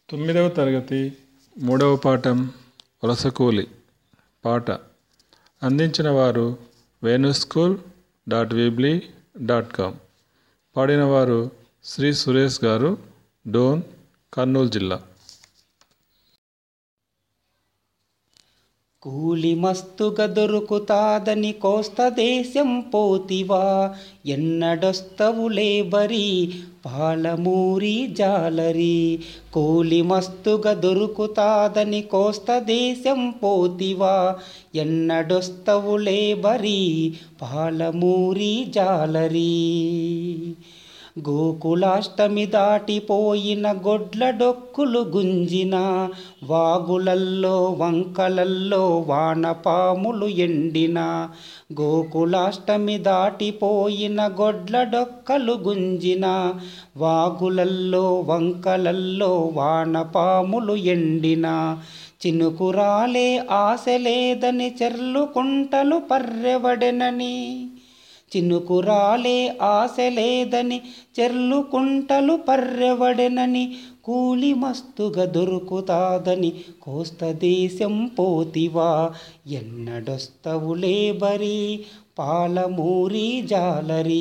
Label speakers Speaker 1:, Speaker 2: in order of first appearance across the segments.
Speaker 1: తొమ్మిదవ తరగతి మూడవ పాఠం వలసకూలి పాట అందించిన వారు Venu school dot Weebly dot com పాడినవారు శ్రీ సురేష్ గారు డోన్ కర్నూలు జిల్లా
Speaker 2: కూలి మస్తుగా దొరుకుతాదని కోస్త దేశం పోతివా ఎన్నడొస్తవు లేబరి పాలమూరి జాలరి కూలి మస్తుగా దొరుకుతాదని కోస్త దేశం పోతివా ఎన్నడొస్తవు లేబరి పాలమూరి జాలరి గోకులాష్టమి దాటిపోయిన గొడ్ల డొక్కులు గుంజిన వాగులల్లో వంకలల్లో వానపాములు ఎండిన గోకులాష్టమి దాటిపోయిన గొడ్ల డొక్కలు గుంజిన వాగులల్లో వంకలల్లో వానపాములు ఎండిన చినుకురాలే ఆశ లేదని చెర్లుకుంటలు పర్రెవడెనని చినుకురాలే ఆశ లేదని చెర్లుకుంటలు పర్రెవడెనని కూలి మస్తుగా దొరుకుతాదని కోస్త దేశం పోతివా ఎన్నడొస్తవు లేబరి పాలమూరి జాలరి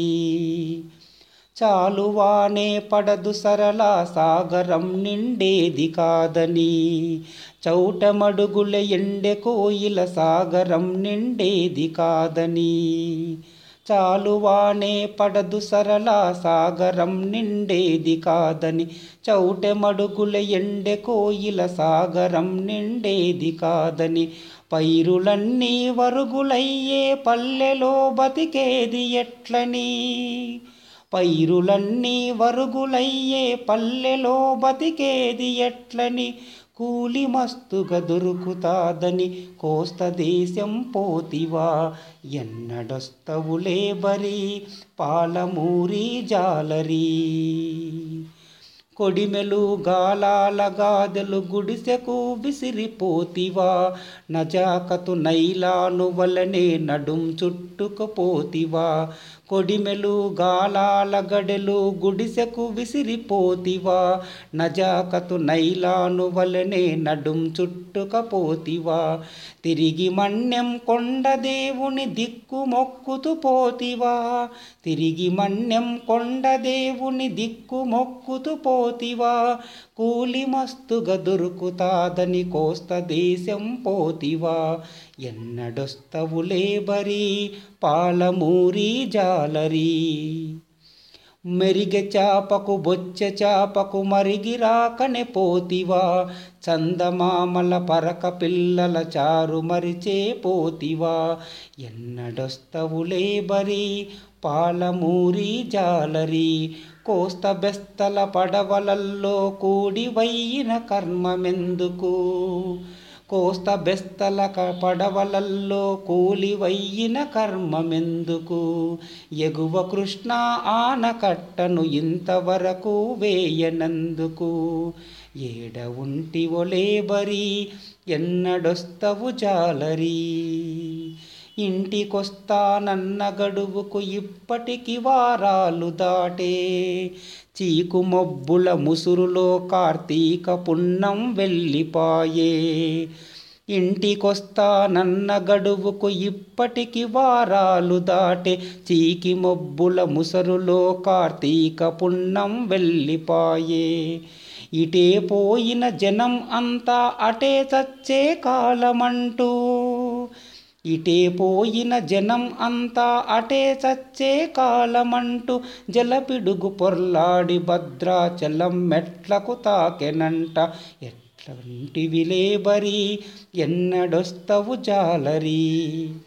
Speaker 2: చాలువానే పడదు సరళ సాగరం నిండేది కాదని చౌటమడుగుల ఎండె కోయిల సాగరం నిండేది కాదని చాలువానే పడదు సరళ సాగరం నిండేది కాదని చౌటెమడుగుల ఎండె కోయిల సాగరం నిండేది కాదని పైరులన్నీ వరుగులయ్యే పల్లెలో బతికేది ఎట్లని పైరులన్నీ వరుగులయ్యే పల్లెలో బతికేది ఎట్లని కూలి మస్తుగా దొరుకుతాదని కోస్త దేశం పోతివా ఎన్నడొస్తవు లేబరి పాలమూరి జాలరి కొడిమెలు గాలాల గాదెలు గుడిసెకు విసిరిపోతివా నజాకతు నైలాను వలనే నడుం చుట్టుకుపోతివా కొడిమెలు గాలాల గడెలు గుడిసెకు విసిరిపోతివా నజాకతు నైలాను వలనే నడుం చుట్టుకపోతివా తిరిగి మన్యం కొండ దేవుని దిక్కు మొక్కుతూ పోతివా తిరిగి మన్యం కొండ దేవుని దిక్కు మొక్కుతూ పోతివా కూలి మస్తుగా దొరుకుతాదని కోస్త దేశం పోతివా ఎన్నడొస్తవు లేబరి పాలమూరి జాలరి మెరిగె చాపకు బొచ్చె చాపకు మరిగి రాకనే పోతివా చందమామల పరక పిల్లల చారు మరిచే పోతివా ఎన్నడొస్తవు లేబరి పాలమూరి జాలరి కోస్త బెస్తల పడవలల్లో కూడి వయ్యిన కర్మమెందుకు కోస్త బెస్తల పడవలల్లో కూలి వయ్యిన కర్మమెందుకు ఎగువ కృష్ణ ఆనకట్టను ఇంతవరకు వేయనందుకు ఏడ ఉంటి ఒలేబరి ఎన్నడొస్తవు జాలరి ఇంటికొస్తానన్న గడువుకు ఇప్పటికి వారాలు దాటే చీకు మొబ్బుల ముసురులో కార్తీక పున్నం వెళ్ళిపాయే ఇంటికొస్తానన్న గడువుకు ఇప్పటికి వారాలు దాటే చీకి మొబ్బుల ముసరులో కార్తీక పున్నం వెళ్ళిపాయే ఇటే పోయిన జనం అంతా అటే చచ్చే కాలమంటూ ఇటే పోయిన జనం అంతా అటే చచ్చే కాలమంటూ జలపిడుగు పొర్లాడి భద్రాచలం మెట్లకు తాకెనంట ఎట్లాంటివి లేబరి ఎన్నడొస్తవు జాలరి